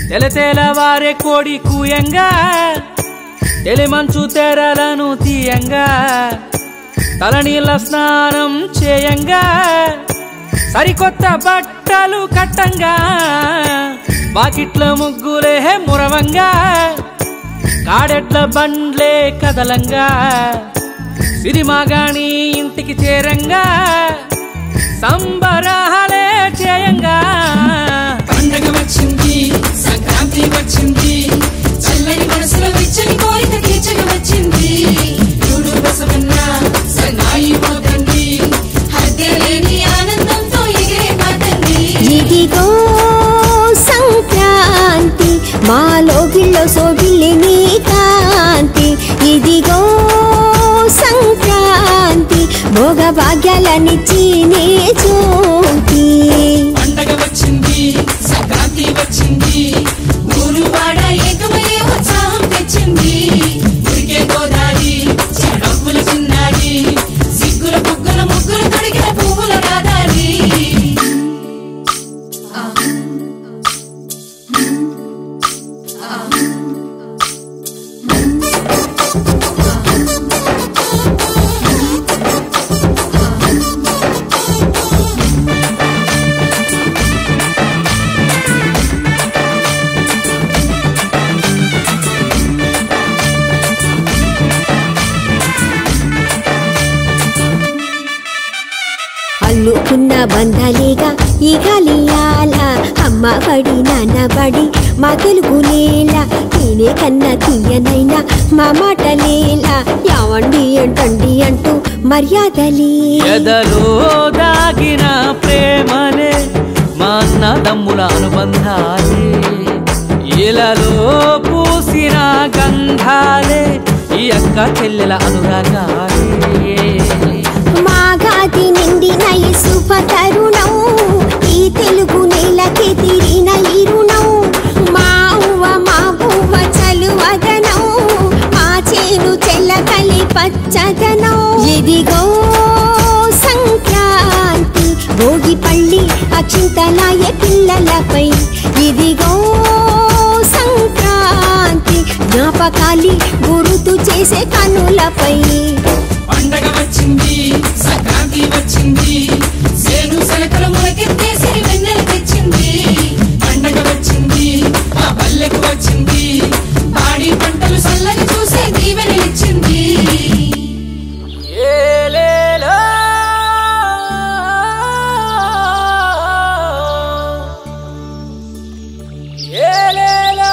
తెల తెలవారే కోడి కూయంగా తెలిమంచు తెరలను తీయంగా తలనీళ్ళ స్నానం చేయంగా సరికొత్త బట్టలు కట్టంగా బాకిట్ల ముగ్గులే మురవంగా కాడెట్ల బండ్లే కదలంగా సిరిమాగాని ఇంటికి చేరంగా సంబరాలే చేయంగా పండగ వచ్చింది సంక్రాంతి వచ్చింది చల్లని మనసులో విచ్చని కోరిక తీర్చగా వచ్చింది చూడు బసవన్న సన్నాయి పోతండి హద్దే లేని ఆనందంతో ఎగిరే మాతండి ఇదిగో సంక్రాంతి మా లోగిల్లో సోగిల్లి నీ కాంతి ఇదిగో సంక్రాంతి భోగ భాగ్యాలనిచ్చి నీ చూపి పండగ వచ్చింది సంక్రాంతి వచ్చింది ఊరు వాడ ఏకమయ్యే ఉత్సాహం తెచ్చింది ఉరికే గోదారి చెడప్పుల చిన్నారి సిగ్గుల బుగ్గుల ముగ్గులు తొడిగిన పువ్వుల రాదారి అల్లుకున్న బంధాలేగా ఈ గాలియాల అమ్మ బడి నాన్న బడి మా తెలుగు నేల నేనే కన్నా తీయనైనా మా మాటలేలా యావండి అంటండి అంటూ మర్యాదలే ఎదలో దాగిన ప్రేమలే మా అన్నదమ్ముల అనుబంధాలే ఇలలో పూసిన గంధాలే ఈ అక్క చెల్లెల అనురాగాలే మాగాది నిండిన ఈ శుభ తరుణం ఈ తెలుగు నేలకి తిరిన ఈ రుణం మా ఉవ్వ మా పువ్వ చలువదనం మా చేను చెల్లకలి పచ్చదనం ఇదిగో సంక్రాంతి భోగి పళ్ళి అక్షింతలాయ పిల్లలపై ఇదిగో సంక్రాంతి జ్ఞాపకాలి గురుతు చేసే కనులపై పండగ వచ్చింది సంక్రాంతి వచ్చింది సేను సలకల మొలకెత్తేసి వెన్నెల తెచ్చింది పండగ వచ్చింది మా పల్లెకు వచ్చింది పాడి పంటలు చల్లగా చూసే దీవెనలిచ్చింది ఏలేలో ఏలేలో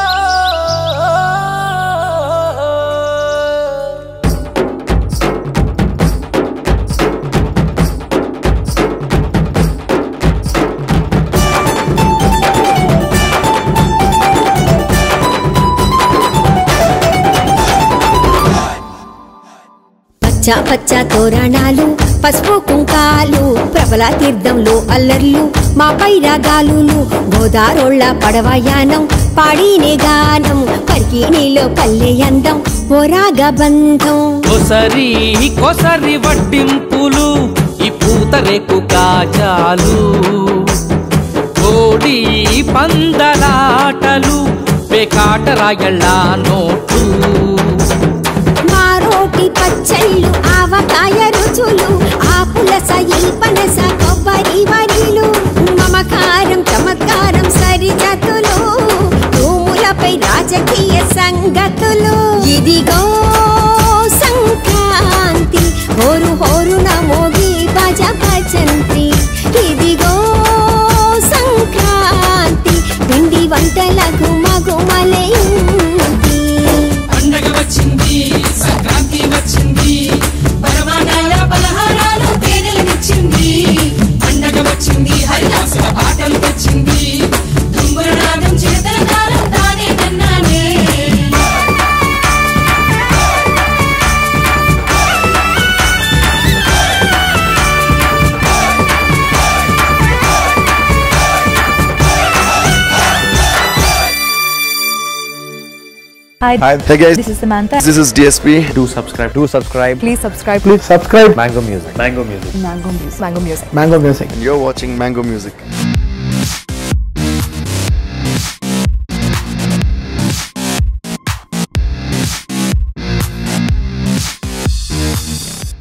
పచ్చ పచ్చ తోరణాలు పసుపు కుంకాలు ప్రబల తీర్థంలో అల్లర్లు మా పైరాగాలులు గోదారోళ్ళ పడవయానం పాడినే గానం పరికి నీలో పల్లె అందం ఓరాగ బంధం కొసరి కొసరి వడ్డింపులు ఈ పూతరేకు కాజాలు కోడి పందలాటలు పేకాట రాయళ్ళ నోటు మా రోటి పచ్చళ్ళు ఆవకాయ రుచులు ఆ పులస ఈ పనస కొబ్బరి వరిలు మమకారం చమత్కారం సరిజతులు తూములపై రాజకీయ సంగతులు ఇదిగో సంక్రాంతి హోరు హోరున మోగి భజ భజంతి ఇదిగో సంక్రాంతి పిండి వంటల గుమ గుమలైంది పండగ వచ్చింది సంక్రాంతి వచ్చింది పరమాణాల పలహారాలు తేనెలనిచ్చింది పండగ వచ్చింది హరిదాసుల పాటలు తెచ్చింది తుంగుర నాదం చేతల కాలం తానే కన్నానే Hi. Hi, hey guys. This is Samantha. This is DSP. do subscribe do subscribe Please subscribe please subscribe mango music mango music Mango Music. Mango Music. mango music And you're watching Mango Music.